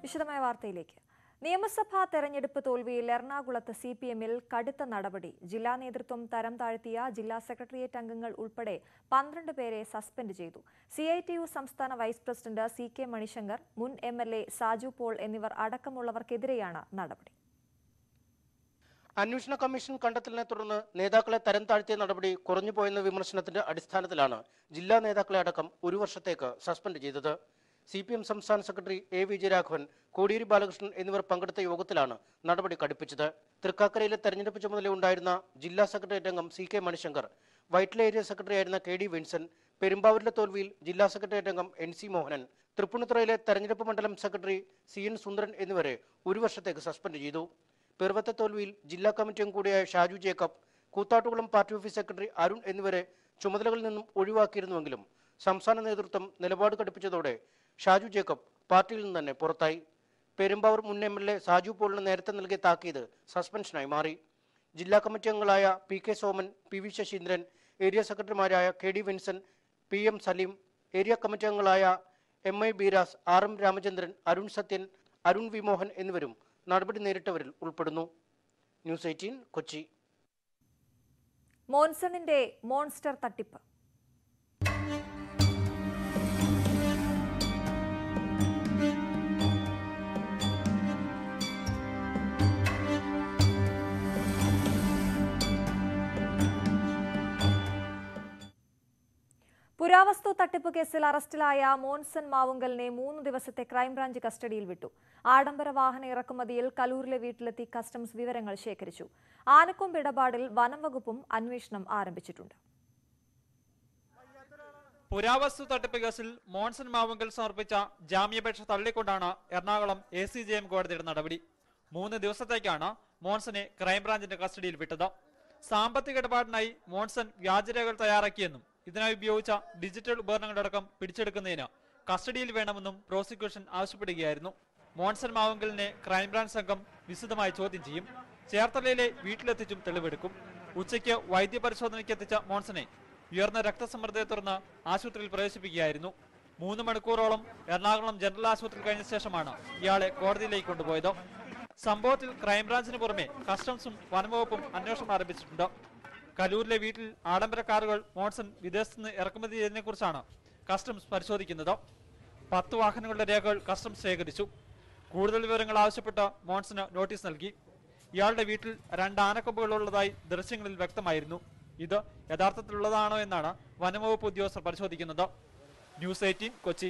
വിശദമായ വാർത്തയിലേക്ക് നിയമസഭാ തെരഞ്ഞെടുപ്പ് തോൽവിയിൽ എറണാകുളത്ത് സി പി എമ്മിൽ കടുത്ത നടപടി ജില്ലാ നേതൃത്വം തരം താഴ്ത്തിയ ജില്ലാ സെക്രട്ടേറിയറ്റ് അംഗങ്ങൾ ഉൾപ്പെടെ പന്ത്രണ്ട് പേരെ സസ്പെൻഡ് ചെയ്തു സി ഐ ടി യു സംസ്ഥാന vice president C K Manishankar മുൻ M L A Saju Paul എന്നിവർ അടക്കമുള്ളവർക്കെതിരെയാണ് നടപടി അന്വേഷണ കമ്മീഷൻ കണ്ടെത്തലിനെ തുടർന്ന് നേതാക്കളെ തരം താഴ്ത്തിയ നടപടി കുറഞ്ഞുപോയെന്ന വിമർശനത്തിന്റെ അടിസ്ഥാനത്തിലാണ് ജില്ലാ നേതാക്കളെ അടക്കം ഒരു വർഷത്തേക്ക് സസ്പെൻഡ് ചെയ്തത് സി പി എം സംസ്ഥാന സെക്രട്ടറി എ വിജയരാഘവൻ കോടിയേരി ബാലകൃഷ്ണൻ എന്നിവർ പങ്കെടുത്ത യോഗത്തിലാണ് നടപടി കടുപ്പിച്ചത് തൃക്കാക്കരയിലെ തെരഞ്ഞെടുപ്പ് ചുമതലയുണ്ടായിരുന്ന ജില്ലാ സെക്രട്ടേറിയറ്റ് അംഗം C K Manishankar Vyttila area secretary ആയിരുന്ന കെ ഡി വിൻസൻ പെരുമ്പാവൂരിലെ തോൽവിയിൽ ജില്ലാ സെക്രട്ടേറിയറ്റ് അംഗം എൻ സി മോഹനൻ തൃപ്പൂണിത്തുറയിലെ തെരഞ്ഞെടുപ്പ് മണ്ഡലം സെക്രട്ടറി സി എൻ സുന്ദരൻ എന്നിവരെ ഒരു വർഷത്തേക്ക് സസ്പെൻഡ് ചെയ്തു പിറവത്തെ തോൽവിയിൽ ജില്ലാ കമ്മിറ്റി അംഗം കൂടിയായ Shaju Jacob Koothattukulam party office secretary Arun എന്നിവരെ ചുമതലകളിൽ നിന്നും ഒഴിവാക്കിയിരുന്നുവെങ്കിലും സംസ്ഥാന നേതൃത്വം നിലപാട് കടുപ്പിച്ചതോടെ ഷാജു ജേക്കബ് പാർട്ടിയിൽ നിന്ന് തന്നെ പുറത്തായി പെരുമ്പാവൂർ മുൻ എം എൽ എ സാജു പോളിന് നേരത്തെ നൽകിയ താക്കീത് സസ്പെൻഷനായി മാറി ജില്ലാ കമ്മിറ്റി അംഗങ്ങളായ P K Soman P V Saseendran area സെക്രട്ടറിമാരായ K D Vinson P M Saleem area committee അംഗങ്ങളായ M I Beeras R M Ramachandran Arun Sathyan Arun V Mohan എന്നിവരും നടപടി നേരിട്ടവരിൽ ഉൾപ്പെടുന്നു ന്യൂസ് എയ്റ്റീൻ കൊച്ചി മോൺസണിന്റെ മോൺസ്റ്റർ തട്ടിപ്പ് പുരാവസ്തു തട്ടിപ്പ് കേസിൽ അറസ്റ്റിലായ മോൺസൺ മാവുങ്കലിനെ മൂന്ന് ദിവസത്തെ ക്രൈംബ്രാഞ്ച് കസ്റ്റഡിയിൽ വിട്ടു ആഡംബര വാഹന ഇറക്കുമതിയിൽ കലൂരിലെ വീട്ടിലെത്തി കസ്റ്റംസ് വിവരങ്ങൾ ശേഖരിച്ചു ആനക്കൊമ്പ് ഇടപാടിൽ വനം വകുപ്പും അന്വേഷണം ആരംഭിച്ചിട്ടുണ്ട് പുരാവസ്തു തട്ടിപ്പ് കേസിൽ മോൺസൺ മാവുങ്കൽ സമർപ്പിച്ച ജാമ്യാപേക്ഷ തള്ളിക്കൊണ്ടാണ് Ernakulam A C J M കോടതിയുടെ നടപടി മൂന്ന് ദിവസത്തേക്കാണ് മോൺസനെ ക്രൈംബ്രാഞ്ചിന്റെ കസ്റ്റഡിയിൽ വിട്ടത് സാമ്പത്തിക ഇടപാടിനായി മോൺസൺ വ്യാജരേഖകൾ തയ്യാറാക്കിയെന്നും ഇതിനായി ഉപയോഗിച്ച ഡിജിറ്റൽ ഉപകരണങ്ങളടക്കം പിടിച്ചെടുക്കുന്നതിന് കസ്റ്റഡിയിൽ വേണമെന്നും പ്രോസിക്യൂഷൻ ആവശ്യപ്പെടുകയായിരുന്നു മോൺസൺ മാവുങ്കലിനെ ക്രൈംബ്രാഞ്ച് സംഘം വിശദമായി ചോദ്യം ചെയ്യും ചേർത്തലയിലെ വീട്ടിലെത്തിച്ചും തെളിവെടുക്കും ഉച്ചയ്ക്ക് വൈദ്യപരിശോധനയ്ക്ക് എത്തിച്ച മോൺസനെ ഉയർന്ന രക്തസമ്മർദ്ദത്തെ തുടർന്ന് ആശുപത്രിയിൽ പ്രവേശിപ്പിക്കുകയായിരുന്നു മൂന്ന് മണിക്കൂറോളം എറണാകുളം ജനറൽ ആശുപത്രിയിൽ കഴിഞ്ഞ ശേഷമാണ് ഇയാളെ കോടതിയിലേക്ക് കൊണ്ടുപോയത് സംഭവത്തിൽ ക്രൈംബ്രാഞ്ചിന് പുറമെ കസ്റ്റംസും വനംവകുപ്പും അന്വേഷണം ആരംഭിച്ചിട്ടുണ്ട് കലൂരിലെ വീട്ടിൽ ആഡംബര കാറുകൾ മോൺസൺ വിദേശത്ത് നിന്ന് ഇറക്കുമതി ചെയ്തതിനെക്കുറിച്ചാണ് കസ്റ്റംസ് പരിശോധിക്കുന്നത് പത്ത് വാഹനങ്ങളുടെ രേഖകൾ കസ്റ്റംസ് ശേഖരിച്ചു കൂടുതൽ വിവരങ്ങൾ ആവശ്യപ്പെട്ട് മോൺസന് നോട്ടീസ് നൽകി ഇയാളുടെ വീട്ടിൽ രണ്ട് ആനക്കൊമ്പുകളുള്ളതായി ദൃശ്യങ്ങളിൽ വ്യക്തമായിരുന്നു ഇത് യഥാർത്ഥത്തിലുള്ളതാണോ എന്നാണ് വനംവകുപ്പ് ഉദ്യോഗസ്ഥർ പരിശോധിക്കുന്നത് ന്യൂസ് എയ്റ്റീൻ കൊച്ചി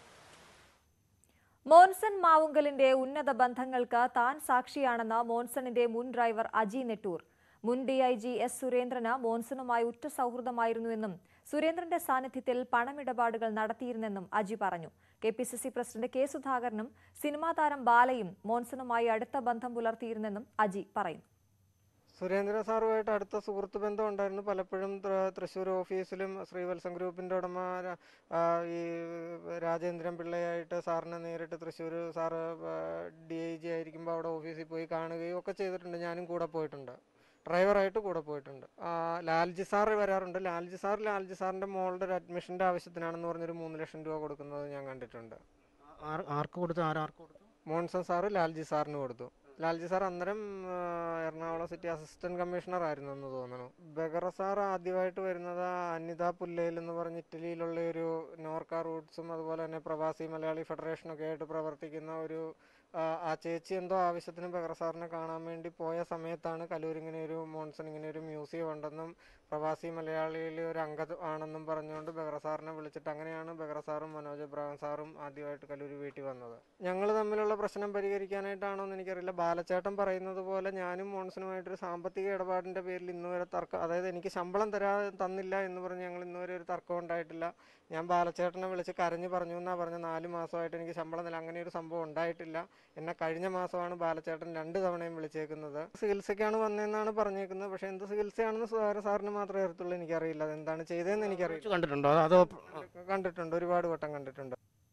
മോൻസൺ മാവുങ്കലിന്റെ ഉന്നത ബന്ധങ്ങൾക്ക് താൻ സാക്ഷിയാണെന്ന് മോൻസണിന്റെ മുൻ ഡ്രൈവർ അജി നെട്ടൂർ മുൻ ഡി ഐ ജി എസ് സുരേന്ദ്രന് മോൻസണുമായി ഉറ്റ സൗഹൃദമായിരുന്നുവെന്നും സുരേന്ദ്രന്റെ സാന്നിധ്യത്തിൽ പണമിടപാടുകൾ നടത്തിയിരുന്നെന്നും അജി പറഞ്ഞു K P C C president K സുധാകരനും സിനിമാ താരം ബാലയും മോൻസണുമായി അടുത്ത ബന്ധം പുലർത്തിയിരുന്നെന്നും അജി പറയുന്നു സുരേന്ദ്ര സാറുമായിട്ട് അടുത്ത സുഹൃത്ത് ബന്ധം ഉണ്ടായിരുന്നു പലപ്പോഴും തൃ- തൃശ്ശൂർ ഓഫീസിലും ശ്രീവത്സം ഗ്രൂപ്പിൻ്റെ ഉടമ ര- ആ, ഈ രാജേന്ദ്രൻ പിള്ളയായിട്ട് സാറിനെ നേരിട്ട് Thrissur sir D I G ആയിരിക്കുമ്പോൾ അവിടെ ഓഫീസിൽ പോയി കാണുകയും ഒക്കെ ചെയ്തിട്ടുണ്ട് ഞാനും കൂടെ പോയിട്ടുണ്ട് ഡ്രൈവറായിട്ട് കൂടെ പോയിട്ടുണ്ട് ആ, ലാൽജി സാർ വരാറുണ്ട് ലാൽജി സാർ ലാൽജി സാറിൻ്റെ മോളുടെ ഒരു അഡ്മിഷൻ്റെ ആവശ്യത്തിനാണെന്ന് പറഞ്ഞൊരു മൂന്ന് ലക്ഷം രൂപ കൊടുക്കുന്നത് ഞാൻ കണ്ടിട്ടുണ്ട് ആർക്ക് കൊടുത്തു ആരാർക്ക് കൊടുത്തു മോൺസൺ സാറ് ലാൽജി സാറിന് കൊടുത്തു ലാൽജി സാർ അന്നേരം ആ, എറണാകുളം സിറ്റി അസിസ്റ്റന്റ് കമ്മീഷണർ ആയിരുന്നു എന്ന് തോന്നുന്നു ബെഗറ സാർ ആദ്യമായിട്ട് വരുന്നത് അനിത പുല്ലയിൽ എന്ന് പറഞ്ഞ് ഇറ്റലിയിലുള്ള ഒരു നോർക്ക റൂട്ട്സും അതുപോലെ തന്നെ പ്രവാസി മലയാളി ഫെഡറേഷനൊക്കെ ആയിട്ട് പ്രവർത്തിക്കുന്ന ഒരു ആ, ആ ചേച്ചി എന്തോ ആവശ്യത്തിന് ബെഗറ സാറിനെ കാണാൻ വേണ്ടി പോയ സമയത്താണ് കലൂർ ഇങ്ങനെ ഒരു മോൺസൺ ഇങ്ങനെ ഒരു മ്യൂസിയം ഉണ്ടെന്നും പ്രവാസി മലയാളിയിലെ ഒരു അംഗ ആണെന്നും പറഞ്ഞുകൊണ്ട് ബെഗറ സാറിനെ വിളിച്ചിട്ട് അങ്ങനെയാണ് ബെഗറ സാറും മനോജ് എബ്രാഹിം സാറും ആദ്യമായിട്ട് കലൂർ വീട്ടിൽ വന്നത് ഞങ്ങൾ തമ്മിലുള്ള പ്രശ്നം പരിഹരിക്കാനായിട്ടാണോ എന്ന് എനിക്കറിയില്ല ബാലച്ചേട്ടൻ പറയുന്നത് പോലെ ഞാനും മോൺസണുമായിട്ടൊരു സാമ്പത്തിക ഇടപാടിൻ്റെ പേരിൽ ഇന്ന് വരെ തർക്കം അതായത് എനിക്ക് ശമ്പളം തരാ തന്നില്ല എന്ന് പറഞ്ഞ് ഞങ്ങൾ ഇന്ന് വരെ ഒരു തർക്കം ഉണ്ടായിട്ടില്ല ഞാൻ ബാലച്ചേട്ടനെ വിളിച്ച് കരഞ്ഞു പറഞ്ഞു എന്നാ പറഞ്ഞ നാല് മാസമായിട്ട് എനിക്ക് ശമ്പളം തരില്ല അങ്ങനെ ഒരു സംഭവം ഉണ്ടായിട്ടില്ല എന്നെ കഴിഞ്ഞ മാസമാണ് ബാലച്ചേട്ടൻ രണ്ട് തവണയും വിളിച്ചേക്കുന്നത് ചികിത്സയ്ക്കാണ് വന്നതെന്നാണ് പറഞ്ഞേക്കുന്നത് പക്ഷേ എന്ത് ചികിത്സയാണെന്ന് സുധാകരൻ സാറിന് മാത്രമേ അറിയത്തുള്ളൂ എനിക്കറിയില്ല അത് എന്താണ് ചെയ്തതെന്ന് എനിക്കറിയില്ല കണ്ടിട്ടുണ്ടോ അതോ കണ്ടിട്ടുണ്ട് ഒരുപാട് വട്ടം കണ്ടിട്ടുണ്ട്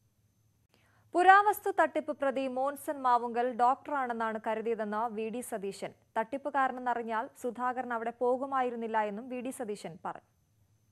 പുരാവസ്തു തട്ടിപ്പ് പ്രതി മോൻസൺ മാവുങ്കൽ ഡോക്ടറാണെന്നാണ് കരുതിയതെന്ന് വി ഡി സതീശൻ തട്ടിപ്പുകാരനെന്നറിഞ്ഞാൽ സുധാകരൻ അവിടെ പോകുമായിരുന്നില്ല എന്നും വി ഡി സതീശൻ പറഞ്ഞു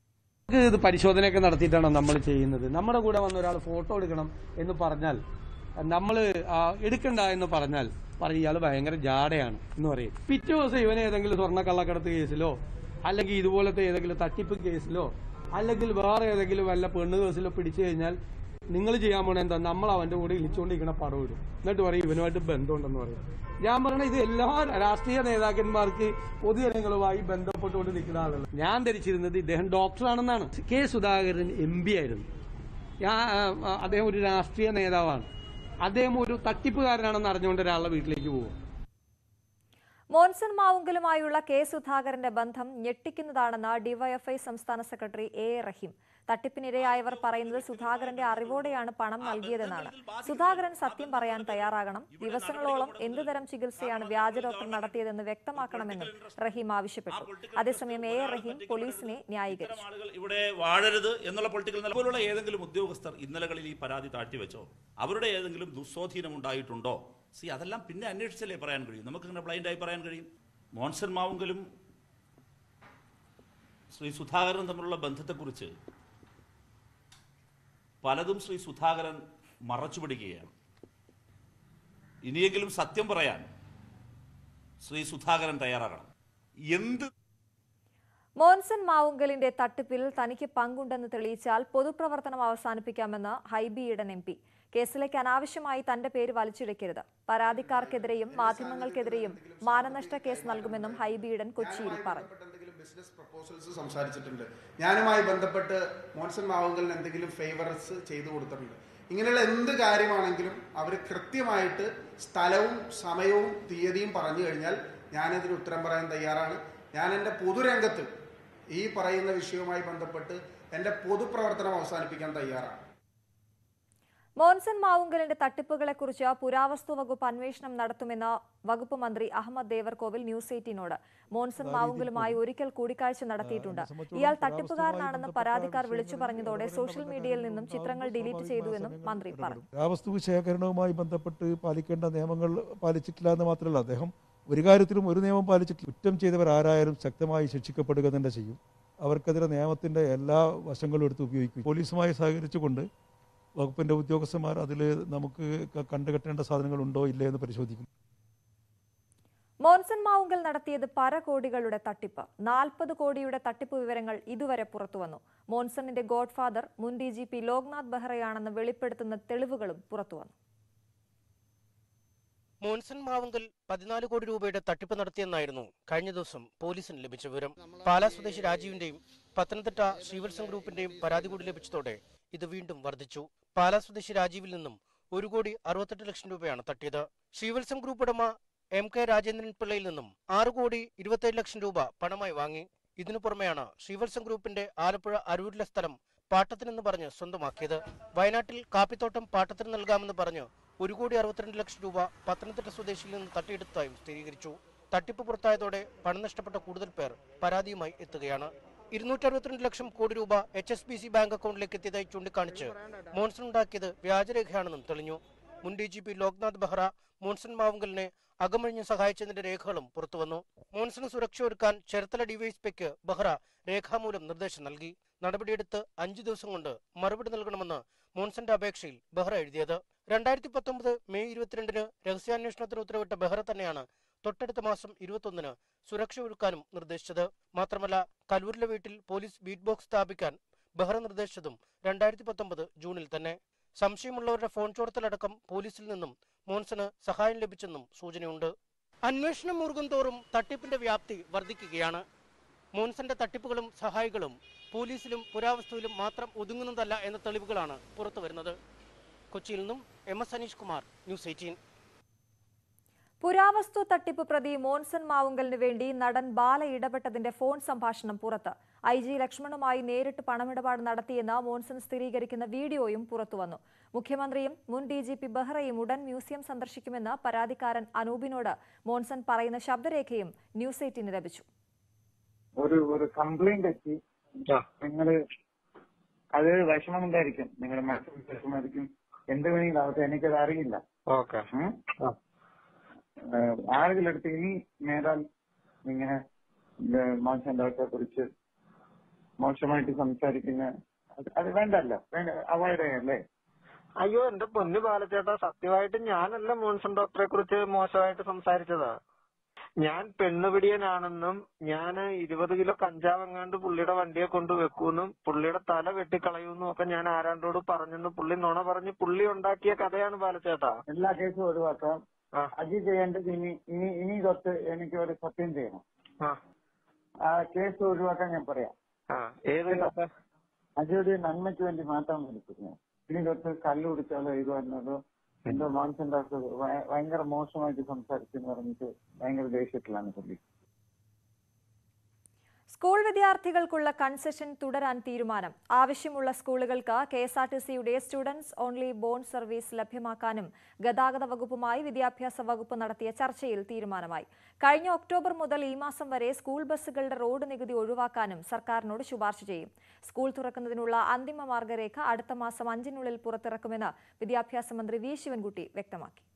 നമുക്ക് ഇത് പരിശോധനയൊക്കെ നടത്തിയിട്ടാണ് നമ്മൾ ചെയ്യുന്നത് നമ്മുടെ കൂടെ വന്ന ഒരാൾ ഫോട്ടോ എടുക്കണം എന്ന് പറഞ്ഞാൽ നമ്മൾ എടുക്കണ്ട എന്ന് പറഞ്ഞാൽ പറയും ഇയാൾ ഭയങ്കര ജാടയാണ് എന്ന് പറയും പിറ്റേ ദിവസം ഇവനെ ഏതെങ്കിലും സ്വർണ്ണ കള്ളക്കടത്ത് കേസിലോ അല്ലെങ്കിൽ ഇതുപോലത്തെ ഏതെങ്കിലും തട്ടിപ്പ് കേസിലോ അല്ലെങ്കിൽ വേറെ ഏതെങ്കിലും വല്ല പെണ്ണ് കേസിലോ പിടിച്ചു കഴിഞ്ഞാൽ നിങ്ങൾ ചെയ്യാൻ പോണ എന്താ നമ്മൾ അവന്റെ കൂടെ ഇളിച്ചുകൊണ്ടിരിക്കണ പടം ഇടും എന്നിട്ട് പറയും ഇവനുമായിട്ട് ബന്ധമുണ്ടെന്ന് പറയും ഞാൻ പറയണ ഇത് എല്ലാ രാഷ്ട്രീയ നേതാക്കന്മാർക്ക് പൊതുജനങ്ങളുമായി ബന്ധപ്പെട്ടുകൊണ്ട് നിൽക്കുന്ന ആളുകൾ ഞാൻ ധരിച്ചിരുന്നത് ഇദ്ദേഹം ഡോക്ടറാണെന്നാണ് കെ സുധാകരൻ എം പി ആയിരുന്നു ഞാൻ ആ, ആ, അദ്ദേഹം ഒരു രാഷ്ട്രീയ നേതാവാണ് അദ്ദേഹം ഒരു തട്ടിപ്പുകാരനാണെന്ന് അറിഞ്ഞുകൊണ്ട് ഒരാളുടെ വീട്ടിലേക്ക് പോകും മോൻസൺ മാവുങ്കലുമായുള്ള കെ സുധാകരന്റെ ബന്ധം ഞെട്ടിക്കുന്നതാണെന്ന് ഡിവൈഎഫ്ഐ സംസ്ഥാന സെക്രട്ടറി എ എ റഹീം തട്ടിപ്പിനിരയായവർ പറയുന്നത് സുധാകരന്റെ അറിവോടെയാണ് പണം നൽകിയതെന്നാണ് സുധാകരൻ സത്യം പറയാൻ തയ്യാറാകണം ദിവസങ്ങളോളം എന്തുതരം ചികിത്സയാണ് വ്യാജ ഡോക്ടർ നടത്തിയതെന്ന് വ്യക്തമാക്കണമെന്നും റഹീം ആവശ്യപ്പെട്ടു അതേസമയം എ എ റഹീം പോലീസിനെ ന്യായീകരിച്ചു ആളുകൾ ഇവിടെ വാഴരുത് എന്നുള്ള പൊളിറ്റിക്കൽ നില പോലുള്ള ഏതെങ്കിലും ഉദ്യോഗസ്ഥർ ഇന്നലകളിൽ ഈ പരാതി താഴ്ത്തിവെച്ചോ അവരുടെ ഏതെങ്കിലും ദുസ്വാധീനം ഉണ്ടായിട്ടുണ്ടോ സി അതെല്ലാം പിന്നെ അന്വേഷിച്ചല്ലേ പറയാൻ കഴിയും നമുക്കിങ്ങനെ ബ്ലൈൻഡായി പറയാൻ കഴിയും മോൻസൺ മാവുങ്കലും ശ്രീ സുധാകരനും തമ്മിലുള്ള ബന്ധത്തെക്കുറിച്ച് പലതും ശ്രീ സുധാകരൻ മറച്ചുപിടിക്കുകയാണ് ഇനിയെങ്കിലും സത്യം പറയാൻ ശ്രീ സുധാകരൻ തയ്യാറാകണം എന്ത് മോൻസൺ മാവുങ്കലിന്റെ തട്ടിപ്പിൽ തനിക്ക് പങ്കുണ്ടെന്ന് തെളിയിച്ചാൽ പൊതുപ്രവർത്തനം അവസാനിപ്പിക്കാമെന്ന് ഹൈബി ഈഡൻ എം പി കേസിലേക്ക് അനാവശ്യമായി തന്റെ പേര് വലിച്ചിഴക്കരുത് പരാതിക്കാർക്കെതിരെയും മാധ്യമങ്ങൾക്കെതിരെയും മാനനഷ്ട കേസ് നൽകുമെന്നും ഹൈബി ഈഡൻ കൊച്ചിയിൽ പറഞ്ഞു എന്തെങ്കിലും ബിസിനസ് പ്രപ്പോസൽസ് സംസാരിച്ചിട്ടുണ്ട് ഞാനുമായി ബന്ധപ്പെട്ട് മോൻസൺ മാവുങ്കലിന് എന്തെങ്കിലും ഫേവറസ് ചെയ്തു കൊടുത്തിട്ടുണ്ട് ഇങ്ങനെയുള്ള എന്ത് കാര്യമാണെങ്കിലും അവർ കൃത്യമായിട്ട് സ്ഥലവും സമയവും തീയതിയും പറഞ്ഞു കഴിഞ്ഞാൽ ഞാനതിന് ഉത്തരം പറയാൻ തയ്യാറാണ് ഞാൻ എൻ്റെ പൊതുരംഗത്ത് ഈ പറയുന്ന വിഷയവുമായി ബന്ധപ്പെട്ട് എൻ്റെ പൊതുപ്രവർത്തനം അവസാനിപ്പിക്കാൻ തയ്യാറാണ് മോൻസൺ മാവുങ്കലിന്റെ തട്ടിപ്പുകളെക്കുറിച്ച് പുരാവസ്തു വകുപ്പ് അന്വേഷണം നടത്തുമെന്ന് വകുപ്പ് മന്ത്രി അഹമ്മദ് ദേവർകോവിൽ ന്യൂസ് എയ്റ്റീനോട് മോൻസൺ മാവുങ്കലുമായി ഒരിക്കൽ കൂടിക്കാഴ്ച നടത്തിയിട്ടുണ്ട് ഇയാൾ തട്ടിപ്പുകാരനാണെന്ന് പരാതിക്കാർ വിളിച്ചു പറഞ്ഞതോടെ സോഷ്യൽ മീഡിയയിൽ നിന്നും ചിത്രങ്ങൾ ഡിലീറ്റ് ചെയ്തുവെന്നും മന്ത്രി പറഞ്ഞു പുരാവസ്തു ശേഖരണവുമായി ബന്ധപ്പെട്ട് പാലിക്കേണ്ട നിയമങ്ങൾ പാലിച്ചിട്ടില്ല എന്ന് മാത്രമല്ല അദ്ദേഹം ഒരു കാര്യത്തിലും ഒരു നിയമം പാലിച്ചിട്ടില്ല കുറ്റം ചെയ്തവർ ആരായാലും ശക്തമായി ശിക്ഷിക്കപ്പെടുക തന്നെ ചെയ്യും അവർക്കെതിരെ നിയമത്തിന്റെ എല്ലാ വശങ്ങളും എടുത്ത് ഉപയോഗിക്കും പോലീസുമായി സഹകരിച്ചുകൊണ്ട് വകുപ്പിന്റെ ഉദ്യോഗസ്ഥന്മാർ അതിൽ നമുക്ക് ക- കണ്ടുകെട്ടേണ്ട സാധനങ്ങളുണ്ടോ ഇല്ലേ എന്ന് പരിശോധിക്കും മോൻസൺ മാവുങ്കൽ നടത്തിയത് പരകോടികളുടെ തട്ടിപ്പ് നാൽപ്പത് കോടിയുടെ തട്ടിപ്പ് വിവരങ്ങൾ ഇതുവരെ പുറത്തുവന്നു മോൻസണിന്റെ ഗോഡ്ഫാദർ മുൻ ഡി ജി പി ലോക്നാഥ് ബെഹ്റയാണെന്ന് വെളിപ്പെടുത്തുന്ന തെളിവുകളും പുറത്തുവന്നു മോൻസൺ മാവുങ്കൽ പതിനാല് കോടി രൂപയുടെ തട്ടിപ്പ് നടത്തിയെന്നായിരുന്നു കഴിഞ്ഞ ദിവസം പോലീസിന് ലഭിച്ച വിവരം പാലാ സ്വദേശി രാജീവിന്റെയും പത്തനംതിട്ട ശ്രീവത്സം ഗ്രൂപ്പിന്റെയും പരാതി കൂടി ലഭിച്ചതോടെ ഇത് വീണ്ടും വർദ്ധിച്ചു പാലാ സ്വദേശി രാജീവിൽ നിന്നും ഒരു കോടി അറുപത്തെട്ട് ലക്ഷം രൂപയാണ് തട്ടിയത് ശ്രീവത്സം ഗ്രൂപ്പ് ഉടമ എം കെ രാജേന്ദ്രൻ പിള്ളയിൽ നിന്നും ആറ് കോടി ഇരുപത്തേഴ് ലക്ഷം രൂപ പണമായി വാങ്ങി ഇതിനു പുറമെയാണ് ശ്രീവത്സം ഗ്രൂപ്പിന്റെ ആലപ്പുഴ അരൂരിലെ സ്ഥലം പാട്ടത്തിനെന്ന് പറഞ്ഞ് സ്വന്തമാക്കിയത് വയനാട്ടിൽ കാപ്പിത്തോട്ടം പാട്ടത്തിന് നൽകാമെന്ന് പറഞ്ഞ് ഒരു കോടി അറുപത്തിരണ്ട് ലക്ഷം രൂപ പത്തനംതിട്ട സ്വദേശിയിൽ നിന്ന് തട്ടിയെടുത്തതായും സ്ഥിരീകരിച്ചു തട്ടിപ്പ് പുറത്തായതോടെ പണം നഷ്ടപ്പെട്ട കൂടുതൽ പേർ പരാതിയുമായി എത്തുകയാണ് ഇരുന്നൂറ്റി അറുപത്തിരണ്ട് ലക്ഷം കോടി രൂപ H S B C bank അക്കൗണ്ടിലേക്ക് എത്തിയതായി ചൂണ്ടിക്കാണിച്ച് മോൺസൺ ഉണ്ടാക്കിയത് വ്യാജരേഖയാണെന്നും തെളിഞ്ഞു മുൻ D G P Loknath Behera Monson മാവുങ്കലിനെ അകമഴിഞ്ഞ് സഹായിച്ചതിന്റെ രേഖകളും പുറത്തുവന്നു മോൺസന് സുരക്ഷ ഒരുക്കാൻ ചേർത്തല ഡിവൈഎസ്പിക്ക് ബെഹ്റ രേഖാമൂലം നിർദ്ദേശം നൽകി നടപടിയെടുത്ത് അഞ്ചു ദിവസം കൊണ്ട് മറുപടി നൽകണമെന്ന് മോൺസന്റെ അപേക്ഷയിൽ ബെഹ്റ എഴുതിയത് രണ്ടായിരത്തി പത്തൊമ്പത് മെയ് ഇരുപത്തിരണ്ടിന് രഹസ്യാന്വേഷണത്തിന് ഉത്തരവിട്ട ബെഹ്റ തന്നെയാണ് തൊട്ടടുത്ത മാസം ഇരുപത്തൊന്നിന് സുരക്ഷ ഒരുക്കാനും നിർദ്ദേശിച്ചത് മാത്രമല്ല കലൂരിലെ വീട്ടിൽ പോലീസ് ബീറ്റ് ബോക്സ് സ്ഥാപിക്കാൻ ബെഹ്റ നിർദ്ദേശിച്ചതും രണ്ടായിരത്തി പത്തൊമ്പത് ജൂണിൽ തന്നെ സംശയമുള്ളവരുടെ ഫോൺ ചോർത്തലടക്കം പോലീസിൽ നിന്നും മോൻസന് സഹായം ലഭിച്ചെന്നും സൂചനയുണ്ട് അന്വേഷണം മുറുകും തോറും തട്ടിപ്പിന്റെ വ്യാപ്തി വർദ്ധിക്കുകയാണ് മോൻസന്റെ തട്ടിപ്പുകളും സഹായികളും പോലീസിലും പുരാവസ്തുവിലും മാത്രം ഒതുങ്ങുന്നതല്ല എന്ന തെളിവുകളാണ് പുറത്തുവരുന്നത് കൊച്ചിയിൽ നിന്നും M S Aneesh Kumar news eighteen പുരാവസ്തു തട്ടിപ്പ് പ്രതി മോൻസൺ മാവുങ്കലിന് വേണ്ടി നടൻ ബാല ഇടപെട്ടതിന്റെ ഫോൺ സംഭാഷണം പുറത്ത് ഐ ജി ലക്ഷ്മണുമായി നേരിട്ട് പണമിടപാട് നടത്തിയെന്ന് മോൻസൺ സ്ഥിരീകരിക്കുന്ന വീഡിയോയും പുറത്തുവന്നു മുഖ്യമന്ത്രിയും മുൻ ഡി ജി പി ബെഹ്റയും ഉടൻ മ്യൂസിയം സന്ദർശിക്കുമെന്ന് പരാതിക്കാരൻ അനൂപിനോട് മോൻസൺ പറയുന്ന ശബ്ദരേഖയും ന്യൂസ് എയ്റ്റീന് ലഭിച്ചു ഒരു ഒരു കംപ്ലൈന്റ് എത്തി നിങ്ങള് അത് വിഷമമുണ്ടായിരിക്കും നിങ്ങളുടെ മനസ്സിൽ വിഷമമായിരിക്കും എന്ത് വേണമെങ്കിലും ആവട്ടെ എനിക്കത് അറിയില്ല ഓക്കെ ഉം? ഏഹ് ആളുകളടുത്ത് ഇനി മേലാൽ ഇങ്ങനെ മോശം ഡോക്ടറെ കുറിച്ച് മോശമായിട്ട് സംസാരിക്കുന്ന അത് അത് വേണ്ടല്ലോ വേണ്ട അവോയ്ഡ് ചെയ്യല്ലേ അയ്യോ എന്റെ പൊന്നു ബാലച്ചേട്ടാ സത്യമായിട്ട് ഞാനല്ല മോൻസൺ ഡോക്ടറെ കുറിച്ച് മോശമായിട്ട് സംസാരിച്ചതാ ഞാൻ പെണ്ണുപിടിയനാണെന്നും ഞാൻ ഇരുപത് കിലോ കഞ്ചാവ് എങ്ങാണ്ട് പുള്ളിയുടെ വണ്ടിയെ കൊണ്ട് വെക്കൂന്നും പുള്ളിയുടെ തല വെട്ടിക്കളയൂന്നും ഒക്കെ ഞാൻ ആരാണ്ടോട് പറഞ്ഞെന്ന് പുള്ളി നുണ പറഞ്ഞ് പുള്ളി ഉണ്ടാക്കിയ കഥയാണ് ബാലച്ചേട്ടാ എല്ലാ കേസും ഒഴിവാക്കാം ആ. അജി ചെയ്യേണ്ടത് ഇനി ഇനി ഇനി തൊട്ട് എനിക്ക് ഒരു സത്യം ചെയ്യണം ആ ആ കേസ് ഒഴിവാക്കാൻ ഞാൻ പറയാം ആ ഏത് കഥ അജിയുടെ നന്മയ്ക്ക് വേണ്ടി മാത്രം വിളിക്കുന്നത് ഇനി തൊട്ട് കല്ല് കുടിച്ചാലോ ഇത് വരുന്നതോ എന്തോ മോൻസൺ ഡോക്ടർ ഭയ- ഭയങ്കര മോശമായിട്ട് സംസാരിച്ചെന്ന് പറഞ്ഞിട്ട് ഭയങ്കര ദേഷ്യത്തിലാണ് പുള്ളി സ്കൂൾ വിദ്യാർത്ഥികൾക്കുള്ള കൺസെഷൻ തുടരാൻ തീരുമാനം ആവശ്യമുള്ള സ്കൂളുകൾക്ക് കെ എസ് ആർ ടി സിയുടെ സ്റ്റുഡൻസ് ഓൺലി ബോണ്ട് സർവീസ് ലഭ്യമാക്കാനും ഗതാഗത വകുപ്പുമായി വിദ്യാഭ്യാസ വകുപ്പ് നടത്തിയ ചർച്ചയിൽ തീരുമാനമായി കഴിഞ്ഞ ഒക്ടോബർ മുതൽ ഈ മാസം വരെ സ്കൂൾ ബസ്സുകളുടെ റോഡ് നികുതി ഒഴിവാക്കാനും സർക്കാരിനോട് ശുപാർശ ചെയ്യും സ്കൂൾ തുറക്കുന്നതിനുള്ള അന്തിമ മാർഗരേഖ അടുത്ത മാസം അഞ്ചിനുള്ളിൽ പുറത്തിറക്കുമെന്ന് വിദ്യാഭ്യാസ മന്ത്രി വി ശിവൻകുട്ടി വ്യക്തമാക്കി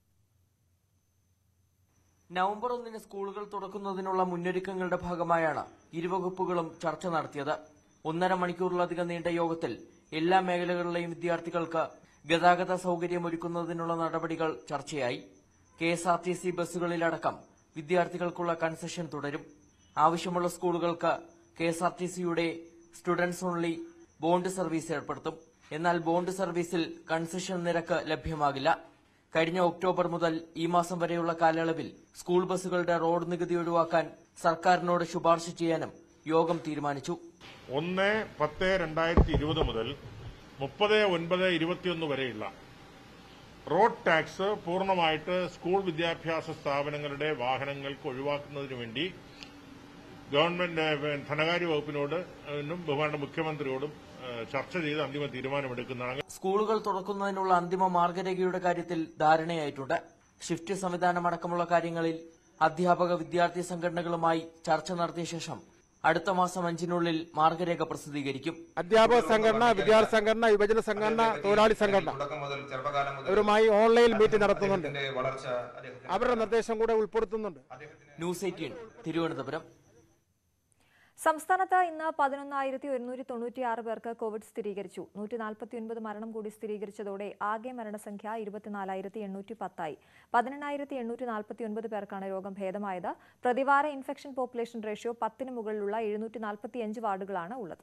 നവംബർ ഒന്നിന് സ്കൂളുകൾ തുറക്കുന്നതിനുള്ള മുന്നൊരുക്കങ്ങളുടെ ഭാഗമായാണ് ഇരുവകുപ്പുകളും ചർച്ച നടത്തിയത് ഒന്നര മണിക്കൂറിലധികം നീണ്ട യോഗത്തിൽ എല്ലാ മേഖലകളിലെയും വിദ്യാർത്ഥികൾക്ക് ഗതാഗത സൌകര്യമൊരുക്കുന്നതിനുള്ള നടപടികൾ ചർച്ചയായി K S R T C ബസ്സുകളിലടക്കം വിദ്യാർത്ഥികൾക്കുള്ള കൺസെഷൻ തുടരും ആവശ്യമുള്ള സ്കൂളുകൾക്ക് കെ എസ് ആർ ടി സിയുടെ സ്റ്റുഡൻസ് ഓൺലി ബോണ്ട് സർവീസ് ഏർപ്പെടുത്തും എന്നാൽ ബോണ്ട് സർവീസിൽ കൺസെഷൻ നിരക്ക് ലഭ്യമാകില്ല കഴിഞ്ഞ ഒക്ടോബർ മുതൽ ഈ മാസം വരെയുള്ള കാലയളവിൽ സ്കൂൾ ബസ്സുകളുടെ റോഡ് നികുതി ഒഴിവാക്കാൻ സർക്കാരിനോട് ശുപാർശ ചെയ്യാനും യോഗം തീരുമാനിച്ചു ഒന്ന് പത്ത് രണ്ടായിരത്തി ഇരുപത് മുതൽ മുപ്പത് ഒൻപത് ഇരുപത്തിയൊന്ന് വരെയുള്ള റോഡ് ടാക്സ് പൂർണ്ണമായിട്ട് സ്കൂൾ വിദ്യാഭ്യാസ സ്ഥാപനങ്ങളുടെ വാഹനങ്ങൾക്ക് ഒഴിവാക്കുന്നതിന് വേണ്ടി ഗവൺമെന്റ് ഏഹ്, ധനകാര്യ വകുപ്പിനോട് ഏഹ്, ബഹുമാനപ്പെട്ട മുഖ്യമന്ത്രിയോടും ഏഹ്, ചർച്ച ചെയ്ത് അന്തിമ തീരുമാനമെടുക്കുന്നതാണ് സ്കൂളുകൾ തുറക്കുന്നതിനുള്ള അന്തിമ മാർഗരേഖയുടെ കാര്യത്തിൽ ധാരണയായിട്ടുണ്ട് ഷിഫ്റ്റ് സംവിധാനം അടക്കമുള്ള കാര്യങ്ങളിൽ അധ്യാപക വിദ്യാർത്ഥി സംഘടനകളുമായി ചർച്ച നടത്തിയ ശേഷം അടുത്ത മാസം അഞ്ചിനുള്ളിൽ മാർഗരേഖ പ്രസിദ്ധീകരിക്കും അധ്യാപക സംഘടന വിദ്യാർത്ഥി സംഘടന യുവജന സംഘടന തൊഴിലാളി സംഘടന അവരുമായി ഓൺലൈൻ മീറ്റ് നടത്തുന്നുണ്ട് അവരുടെ നിർദ്ദേശം കൂടെ ഉൾപ്പെടുത്തുന്നുണ്ട് ന്യൂസ് എയ്റ്റീൻ തിരുവനന്തപുരം സംസ്ഥാനത്ത് ഇന്ന് പതിനൊന്നായിരത്തി ഒരുന്നൂറ്റി തൊണ്ണൂറ്റിയാറ് പേർക്ക് കോവിഡ് സ്ഥിരീകരിച്ചു നൂറ്റി നാൽപ്പത്തിയൊൻപത് മരണം കൂടി സ്ഥിരീകരിച്ചതോടെ ആകെ മരണസംഖ്യ ഇരുപത്തിനാലായിരത്തി എണ്ണൂറ്റി പത്തായി പതിനെണ്ണായിരത്തി എണ്ണൂറ്റി നാൽപ്പത്തിയൊൻപത് പേർക്കാണ് രോഗം ഭേദമായത് പ്രതിവാര ഇൻഫെക്ഷൻ പോപ്പുലേഷൻ റേഷ്യോ പത്തിന് മുകളിലുള്ള എഴുന്നൂറ്റി നാൽപ്പത്തിയഞ്ച് വാർഡുകളാണ് ഉള്ളത്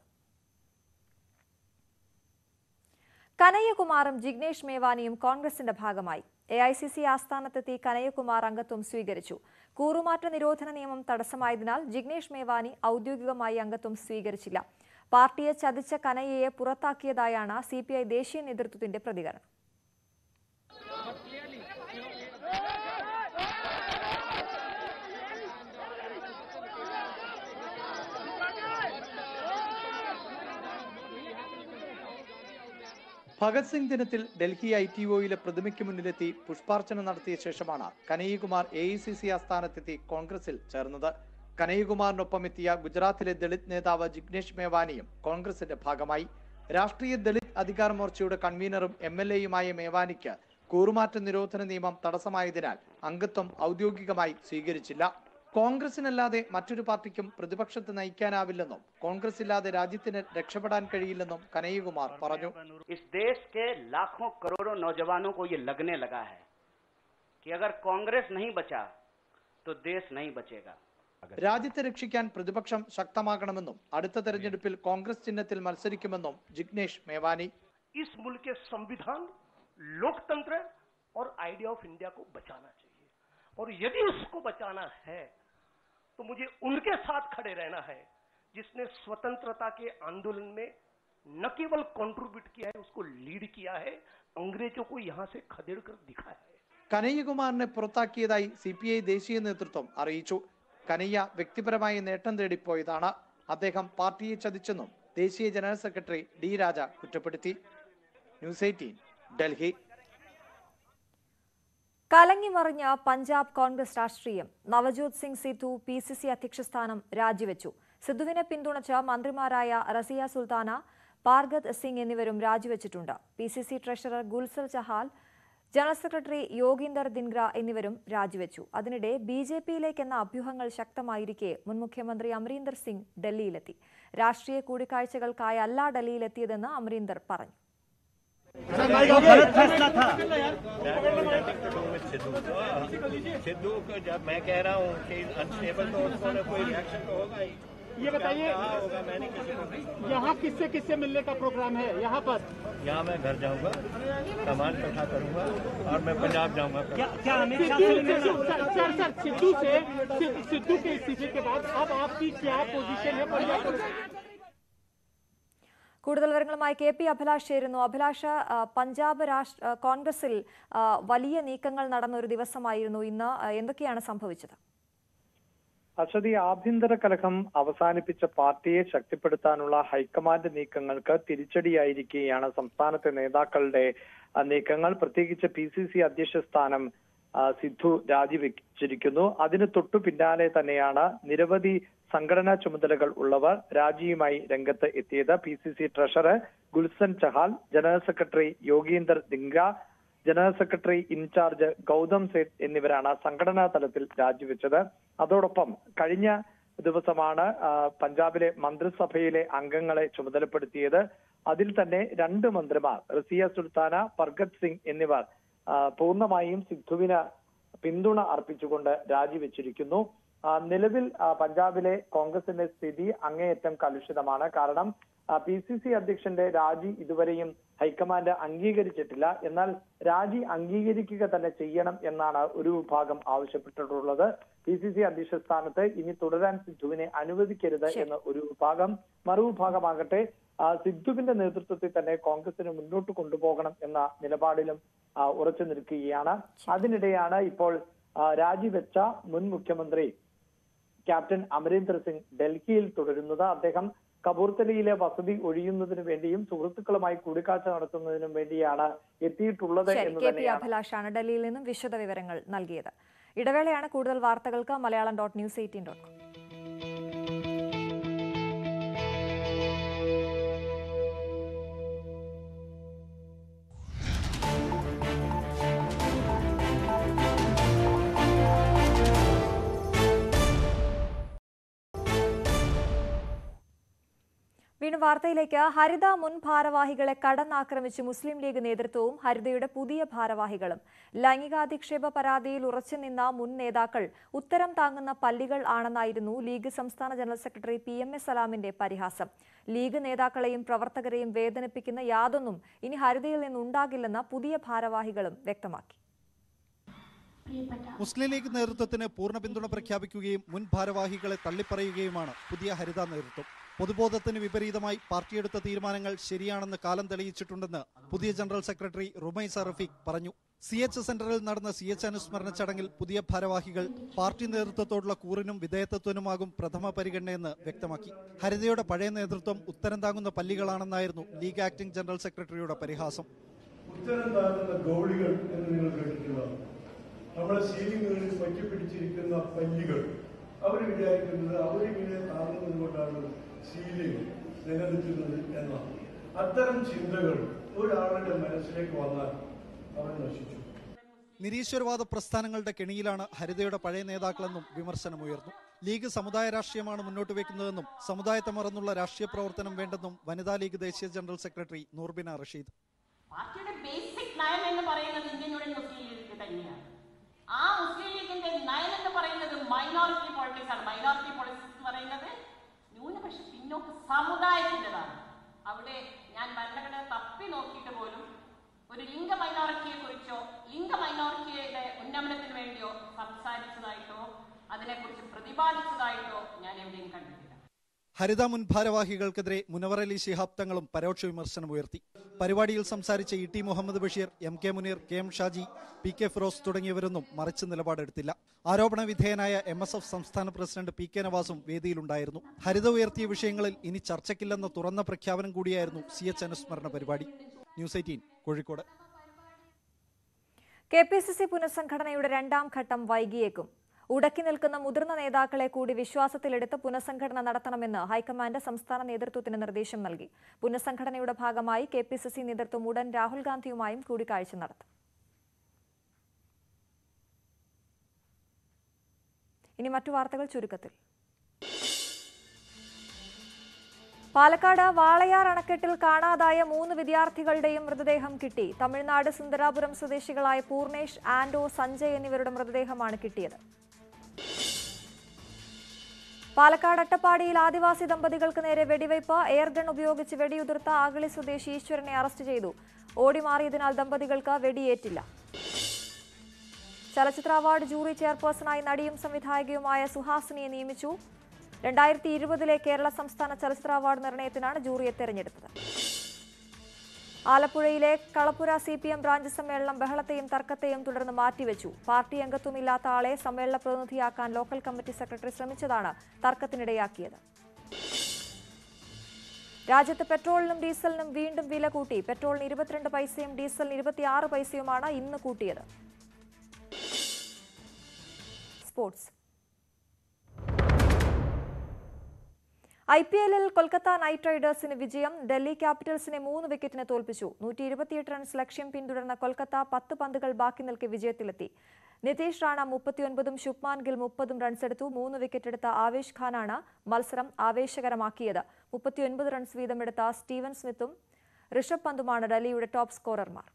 കനയ്യകുമാറും ജിഗ്നേഷ് മേവാനിയും കോൺഗ്രസിന്റെ ഭാഗമായി എ ഐ സി സി ആസ്ഥാനത്തെത്തി കനയ്യകുമാർ അംഗത്വം സ്വീകരിച്ചു കൂറുമാറ്റ നിരോധന നിയമം തടസ്സമായതിനാൽ ജിഗ്നേഷ് മേവാനി ഔദ്യോഗികമായി അംഗത്വം സ്വീകരിച്ചില്ല പാർട്ടിയെ ചതിച്ച കനയ്യയെ പുറത്താക്കിയതായാണ് സി ദേശീയ നേതൃത്വത്തിന്റെ പ്രതികരണം ഭഗത് സിംഗ് ദിനത്തിൽ ഡൽഹി ഐ ടി ഒയിലെ പ്രതിമയ്ക്ക് മുന്നിലെത്തി പുഷ്പാർച്ചന നടത്തിയ ശേഷമാണ് Kanhaiya Kumar A I C C ആസ്ഥാനത്തെത്തി കോൺഗ്രസിൽ ചേർന്നത് കനയ്യകുമാറിനൊപ്പം എത്തിയ ഗുജറാത്തിലെ ദളിത് നേതാവ് ജിഗ്നേഷ് മേവാനിയും കോൺഗ്രസിന്റെ ഭാഗമായി രാഷ്ട്രീയ ദളിത് അധികാർ മോർച്ചയുടെ കൺവീനറും എം എൽ എയുമായ മേവാനിക്ക് കൂറുമാറ്റ നിരോധന നിയമം തടസ്സമായതിനാൽ അംഗത്വം ഔദ്യോഗികമായി സ്വീകരിച്ചില്ല കോൺഗ്രസിനല്ലാതെ മറ്റൊരു പാർട്ടിക്കും പ്രതിപക്ഷത്ത് നയിക്കാനാവില്ലെന്നും കോൺഗ്രസ് ഇല്ലാതെ രാജ്യത്തിന് രക്ഷപ്പെടാൻ കഴിയില്ലെന്നും കനയ്യകുമാർ പറഞ്ഞു इस देश के लाखों करोड़ों नौजवानों को ये लगने लगा है कि अगर कांग्रेस नहीं बचा तो देश नहीं बचेगा രാജ്യത്തെ രക്ഷിക്കാൻ പ്രതിപക്ഷം ശക്തമാകണമെന്നും അടുത്ത തെരഞ്ഞെടുപ്പിൽ കോൺഗ്രസ് ചിഹ്നത്തിൽ മത്സരിക്കുമെന്നും ജിഗ്നേഷ് മേവാനി इस मुल्क के संविधान लोकतंत्र और आइडिया ऑफ इंडिया को बचाना चाहिए और यदि उसको बचाना है तो मुझे उनके साथ खड़े रहना है जिसने स्वतंत्रता के आंदोलन में न केवल कंट्रीब्यूट किया है उसको लीड किया है अंग्रेजों को यहां से खदेड़ कर दिखाया है കനയ്യകുമാറിനെ പുറത്താക്കിയതായി സി പി ഐ ദേശീയ നേതൃത്വം അറിയിച്ചു കനയ്യ വ്യക്തിപരമായ നേട്ടം തേടിപ്പോയതാണ് അദ്ദേഹം പാർട്ടിയെ ചതിച്ചെന്നും ദേശീയ ജനറൽ സെക്രട്ടറി ഡി രാജ കുറ്റപ്പെടുത്തി ന്യൂസ് എയ്റ്റീൻ ഡൽഹി കലങ്ങിമറിഞ്ഞ പഞ്ചാബ് കോൺഗ്രസ് രാഷ്ട്രീയം Navjot Singh Sidhu P C C അധ്യക്ഷ സ്ഥാനം രാജിവെച്ചു സിദ്ധുവിനെ പിന്തുണച്ച മന്ത്രിമാരായ റസിയ സുൽത്താന പാർഗത് സിംഗ് എന്നിവരും രാജിവെച്ചിട്ടുണ്ട് P C C treasurer Gulzar Chahal general secretary Yoginder Dhingra എന്നിവരും രാജിവെച്ചു അതിനിടെ ബി ജെ പിയിലേക്കെന്ന അഭ്യൂഹങ്ങൾ ശക്തമായിരിക്കെ മുൻ മുഖ്യമന്ത്രി അമരീന്ദർ സിംഗ് ഡൽഹിയിലെത്തി രാഷ്ട്രീയ കൂടിക്കാഴ്ചകൾക്കായല്ല ഡൽഹിയിലെത്തിയതെന്ന് അമരീന്ദർ പറഞ്ഞു जो गलत फैसला था सिद्धू को जब मैं कह रहा हूँ कि अनस्टेबल तो उसको ना कोई रिएक्शन तो होगा ही ये बताइए कहा होगा मैंने किसी को यहाँ किससे किससे मिलने का प्रोग्राम है यहाँ पर यहाँ मैं घर जाऊंगा सामान इकट्ठा करूंगा और मैं पंजाब जाऊंगा क्या क्या अमित शाह से सर सर सर सिद्धू से सि- सिद्धू के इस्तीफे के बाद अब आपकी क्या पोजीशन है पंजाब കൂടുതൽ വിവരങ്ങളുമായി കെ പി അഭിലാഷ് ചേരുന്നു അഭിലാഷ് ആ, പഞ്ചാബ് രാഷ്ട്ര ആ, കോൺഗ്രസിൽ ആ, വലിയ നീക്കങ്ങൾ നടന്ന ഒരു ദിവസമായിരുന്നു ഇന്ന് ആ, എന്തൊക്കെയാണ് സംഭവിച്ചത് അശ്വതി ആഭ്യന്തര കലഹം അവസാനിപ്പിച്ച പാർട്ടിയെ ശക്തിപ്പെടുത്താനുള്ള ഹൈക്കമാൻഡ് നീക്കങ്ങൾക്ക് തിരിച്ചടിയായിരിക്കുകയാണ് സംസ്ഥാനത്തെ നേതാക്കളുടെ ആ, നീക്കങ്ങൾ പ്രത്യേകിച്ച് പി സി സി അധ്യക്ഷ സ്ഥാനം ആ, സിദ്ധു രാജിവെച്ചിരിക്കുന്നു അതിന് തൊട്ടു പിന്നാലെ തന്നെയാണ് നിരവധി സംഘടനാ ചുമതലകൾ ഉള്ളവർ രാജിയുമായി രംഗത്ത് എത്തിയത് P C C treasurer Gulzar Chahal general secretary Yoginder Dhingra general secretary in charge Gautam Seth എന്നിവരാണ് സംഘടനാ തലത്തിൽ രാജിവെച്ചത് അതോടൊപ്പം കഴിഞ്ഞ ദിവസമാണ് ആ, പഞ്ചാബിലെ മന്ത്രിസഭയിലെ അംഗങ്ങളെ ചുമതലപ്പെടുത്തിയത് അതിൽ തന്നെ രണ്ട് മന്ത്രിമാർ റസിയ സുൽത്താന പർഗത് സിംഗ് എന്നിവർ ആ, പൂർണ്ണമായും സിദ്ധുവിന് പിന്തുണ അർപ്പിച്ചുകൊണ്ട് രാജിവെച്ചിരിക്കുന്നു ആ, നിലവിൽ ആ, പഞ്ചാബിലെ കോൺഗ്രസിന്റെ സ്ഥിതി അങ്ങേയറ്റം കലുഷിതമാണ് കാരണം പി സി സി അധ്യക്ഷന്റെ രാജി ഇതുവരെയും ഹൈക്കമാൻഡ് അംഗീകരിച്ചിട്ടില്ല എന്നാൽ രാജി അംഗീകരിക്കുക തന്നെ ചെയ്യണം എന്നാണ് ഒരു വിഭാഗം ആവശ്യപ്പെട്ടിട്ടുള്ളത് പി സി സി അധ്യക്ഷ സ്ഥാനത്ത് ഇനി തുടരാൻ സിദ്ധുവിനെ അനുവദിക്കരുത് എന്ന് ഒരു വിഭാഗം മറുവിഭാഗമാകട്ടെ ആ, സിദ്ധുവിന്റെ നേതൃത്വത്തിൽ തന്നെ കോൺഗ്രസിന് മുന്നോട്ട് കൊണ്ടുപോകണം എന്ന നിലപാടിലും ആ, ഉറച്ചു നിൽക്കുകയാണ് അതിനിടെയാണ് ഇപ്പോൾ ആ, രാജിവെച്ച മുൻ മുഖ്യമന്ത്രി ക്യാപ്റ്റൻ അമരീന്ദർ സിംഗ് ഡൽഹിയിൽ തുടരുന്നത് അദ്ദേഹം കപൂർത്തലയിലെ വസതി ഒഴിയുന്നതിന് വേണ്ടിയും സുഹൃത്തുക്കളുമായി കൂടിക്കാഴ്ച നടത്തുന്നതിനും വേണ്ടിയാണ് എത്തിയിട്ടുള്ളത് ശരി എന്ന് കെ പി തന്നെയാണ് അഭിലാഷാണ് ഡൽഹിയിൽ നിന്നും വിശദ വിവരങ്ങൾ നൽകിയത് ഇടവേളയാണ് കൂടുതൽ വാർത്തകൾക്ക് Malayalam dot news eighteen dot com വീണ്ടും വാർത്തയിലേക്ക് ഹരിത മുൻ ഭാരവാഹികളെ കടന്നാക്രമിച്ച് മുസ്ലിം ലീഗ് നേതൃത്വവും ഹരിതയുടെ പുതിയ ഭാരവാഹികളും ലൈംഗികാധിക്ഷേപ പരാതിയിൽ ഉറച്ചുനിന്ന മുൻ നേതാക്കൾ ഉത്തരം താങ്ങുന്ന പല്ലികൾ ആണെന്നായിരുന്നു ലീഗ് സംസ്ഥാന general secretary P M A സലാമിന്റെ പരിഹാസം ലീഗ് നേതാക്കളെയും പ്രവർത്തകരെയും വേദനിപ്പിക്കുന്ന യാതൊന്നും ഇനി ഹരിതയിൽ നിന്നുണ്ടാകില്ലെന്ന് പുതിയ ഭാരവാഹികളും വ്യക്തമാക്കി മുസ്ലിം ലീഗ് നേതൃത്വത്തിന് പൂർണ്ണ പിന്തുണ പ്രഖ്യാപിക്കുകയും മുൻ ഭാരവാഹികളെ തള്ളിപ്പറയുകയുമാണ് പുതിയ ഹരിത നേതൃത്വം പൊതുബോധത്തിന് വിപരീതമായി പാർട്ടിയെടുത്ത തീരുമാനങ്ങൾ ശരിയാണെന്ന് കാലം തെളിയിച്ചിട്ടുണ്ടെന്ന് പുതിയ ജനറൽ സെക്രട്ടറി റുമൈസ റഫീഖ് പറഞ്ഞു സി എച്ച് സെന്ററിൽ നടന്ന സി എച്ച് അനുസ്മരണ ചടങ്ങിൽ പുതിയ ഭാരവാഹികൾ പാർട്ടി നേതൃത്വത്തോടുള്ള കൂറിനും വിധേയത്വത്തിനുമാകും പ്രഥമ പരിഗണനയെന്ന് വ്യക്തമാക്കി ഹരിതയുടെ പഴയ നേതൃത്വം ഉത്തരം താങ്ങുന്ന പല്ലികളാണെന്നായിരുന്നു ലീഗ് ആക്ടിംഗ് ജനറൽ സെക്രട്ടറിയുടെ പരിഹാസം ഉത്തരം താങ്ങുന്ന ഗോളികൾ എന്ന് നിങ്ങൾ കേട്ടിട്ടുള്ളതാണ് നമ്മളെ സീലിങ്ങുകളിൽ പറ്റിപ്പിടിച്ചിരിക്കുന്ന പല്ലികൾ അവർ വിചാരിക്കുന്നത് അവരിങ്ങനെ താങ്ങുന്നത് കൊണ്ടാണ് സീലിംഗ് നിലനിൽക്കുന്നത് എന്നാണ് അത്തരം ചിന്തകൾ ഒരാളുടെ മനസ്സിലേക്ക് വന്നാൽ അവൻ നശിച്ചു നിരീശ്വരവാദ പ്രസ്ഥാനങ്ങളുടെ കെണിയിലാണ് ഹരിതയുടെ പഴയ നേതാക്കളെന്നും വിമർശനമുയർന്നു ലീഗ് സമുദായ രാഷ്ട്രീയമാണ് മുന്നോട്ട് വെക്കുന്നതെന്നും സമുദായത്തെ മറന്നുള്ള രാഷ്ട്രീയ പ്രവർത്തനം വേണ്ടെന്നും വനിതാ ലീഗ് ദേശീയ ജനറൽ സെക്രട്ടറി നൂർബിന റഷീദ് പാർട്ടിയുടെ ബേസിക് നയം എന്ന് പറയുന്നത് ഇന്ത്യൻ യൂണിയൻ മുസ്ലിം ലീഗ് തന്നെയാണ് ആ മുസ്ലിം ലീഗിന്റെ നയം എന്ന് പറയുന്നത് മൈനോറിറ്റി പോളിറ്റിക്സ് ആണ് മൈനോറിറ്റി പോളിറ്റിക്സ് എന്ന് പറയുന്നത് ന്യൂനപക്ഷ പിന്നോക്ക സമുദായത്തിൻ്റെതാണ് അവിടെ ഞാൻ ഭരണഘടന തപ്പി നോക്കിയിട്ട് പോലും ഒരു ലിംഗ മൈനോറിറ്റിയെ കുറിച്ചോ ലിംഗ മൈനോറിറ്റിയുടെ ഉന്നമനത്തിന് വേണ്ടിയോ സംസാരിച്ചതായിട്ടോ അതിനെക്കുറിച്ച് പ്രതിപാദിച്ചതായിട്ടോ ഞാൻ എവിടെയും കണ്ടിട്ടില്ല ഹരിത മുൻ ഭാരവാഹികൾക്കെതിരെ മുനവർ അലി ശിഹാബ് തങ്ങളും പരോക്ഷ വിമർശനമുയർത്തി പരിപാടിയിൽ സംസാരിച്ച E T Muhammad Basheer M K Muneer K M Shaji P K Firoz തുടങ്ങിയവരൊന്നും മറിച്ച് നിലപാടെടുത്തില്ല ആരോപണ വിധേയനായ എം എസ് എഫ് സംസ്ഥാന പ്രസിഡന്റ് പി കെ നവാസും വേദിയിലുണ്ടായിരുന്നു ഹരിത ഉയർത്തിയ വിഷയങ്ങളിൽ ഇനി ചർച്ചയ്ക്കില്ലെന്ന തുറന്ന പ്രഖ്യാപനം കൂടിയായിരുന്നു സി എച്ച് അനുസ്മരണ പരിപാടി news eighteen Kozhikode K P C C പുനഃസംഘടനയുടെ രണ്ടാം ഘട്ടം വൈകിയേക്കും ഉടക്കി നിൽക്കുന്ന മുതിർന്ന നേതാക്കളെ കൂടി വിശ്വാസത്തിലെടുത്ത് പുനഃസംഘടന നടത്തണമെന്ന് ഹൈക്കമാൻഡ് സംസ്ഥാന നേതൃത്വത്തിന് നിർദ്ദേശം നൽകി പുനഃസംഘടനയുടെ ഭാഗമായി കെ പി സി സി നേതൃത്വം ഉടൻ രാഹുൽ ഗാന്ധിയുമായും കൂടിക്കാഴ്ച നടത്തും ഇനി മറ്റു വാർത്തകൾ ചുരുക്കത്തിൽ പാലക്കാട് വാളയാർ അണക്കെട്ടിൽ കാണാതായ മൂന്ന് വിദ്യാർത്ഥികളുടെയും മൃതദേഹം കിട്ടി തമിഴ്നാട് സുന്ദരാപുരം സ്വദേശികളായ പൂർണേഷ് ആൻഡോ സഞ്ജയ് എന്നിവരുടെ മൃതദേഹമാണ് കിട്ടിയത് പാലക്കാട് അട്ടപ്പാടിയിൽ ആദിവാസി ദമ്പതികൾക്ക് നേരെ വെടിവയ്പ് എയർഗൺ ഉപയോഗിച്ച് വെടിയുതിർത്ത ആഗളി സ്വദേശി ഈശ്വരനെ അറസ്റ്റ് ചെയ്തു ഓടിമാറിയതിനാൽ ദമ്പതികൾക്ക് വെടിയേറ്റില്ല ചലച്ചിത്ര അവാർഡ് ജൂറി ചെയർപേഴ്സണായി നടിയും സംവിധായകയുമായ സുഹാസിനിയെ നിയമിച്ചു രണ്ടായിരത്തി ഇരുപതിലെ കേരള സംസ്ഥാന ചലച്ചിത്ര അവാർഡ് നിർണയത്തിനാണ് ജൂറിയെ തെരഞ്ഞെടുത്തത് ആലപ്പുഴയിലെ Kalappura C P M branch സമ്മേളനം ബഹളത്തെയും തർക്കത്തെയും തുടർന്ന് മാറ്റിവെച്ചു പാർട്ടി അംഗത്വമില്ലാത്ത ആളെ സമ്മേളന പ്രതിനിധിയാക്കാൻ ലോക്കൽ കമ്മിറ്റി സെക്രട്ടറി ശ്രമിച്ചതാണ് തർക്കത്തിനിടയാക്കിയത് രാജ്യത്ത് പെട്രോളിനും ഡീസലിനും വീണ്ടും വില കൂട്ടി പെട്രോളിന് ഇരുപത്തിരണ്ട് പൈസയും ഡീസലിന് ഇരുപത്തിയാറ് പൈസയുമാണ് ഇന്ന് കൂട്ടിയത് സ്പോർട്സ് ഐ പി എല്ലിൽ കൊൽക്കത്ത നൈറ്റ് റൈഡേഴ്സിന് വിജയം ഡൽഹി ക്യാപിറ്റൽസിനെ മൂന്ന് വിക്കറ്റിന് തോൽപ്പിച്ചു നൂറ്റി ഇരുപത്തിയെട്ട് റൺസ് ലക്ഷ്യം പിന്തുടർന്ന കൊൽക്കത്ത പത്ത് പന്തുകൾ ബാക്കി നിൽക്കെ വിജയത്തിലെത്തി നിതീഷ് റാണ മുപ്പത്തിയൊൻപതും ശുഭ്മാൻ ഗിൽ മുപ്പതും റൺസ് എടുത്തു മൂന്ന് വിക്കറ്റ് എടുത്ത ആവേശ് ഖാനാണ് മത്സരം ആവേശകരമാക്കിയത് മുപ്പത്തിയൊൻപത് റൺസ് വീതമെടുത്ത സ്റ്റീവൻ സ്മിത്തും ഋഷഭ് പന്തുമാണ് ഡൽഹിയുടെ ടോപ്പ് സ്കോറർമാർ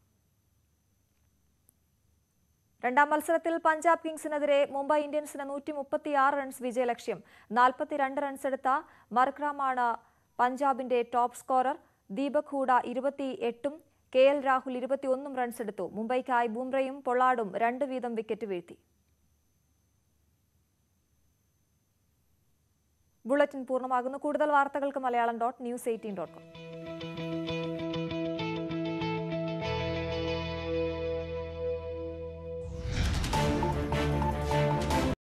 രണ്ടാം മത്സരത്തിൽ പഞ്ചാബ് കിങ്സിനെതിരെ മുംബൈ ഇന്ത്യൻസിന് നൂറ്റി മുപ്പത്തിയാറ് റൺസ് വിജയലക്ഷ്യം നാൽപ്പത്തിരണ്ട് റൺസ് എടുത്ത മർക്രാമാണ് പഞ്ചാബിന്റെ ടോപ്പ് സ്കോറർ ദീപക് ഹൂഡ ഇരുപത്തി എട്ടും കെ എൽ രാഹുൽ ഇരുപത്തിയൊന്നും റൺസ് എടുത്തു മുംബൈക്കായി ബുംറയും പൊള്ളാഡും രണ്ട് വീതം വിക്കറ്റ് വീഴ്ത്തി ബുള്ളറ്റിൻ പൂർണ്ണമാകുന്നു കൂടുതൽ വാർത്തകൾക്ക് Malayalam dot news eighteen dot com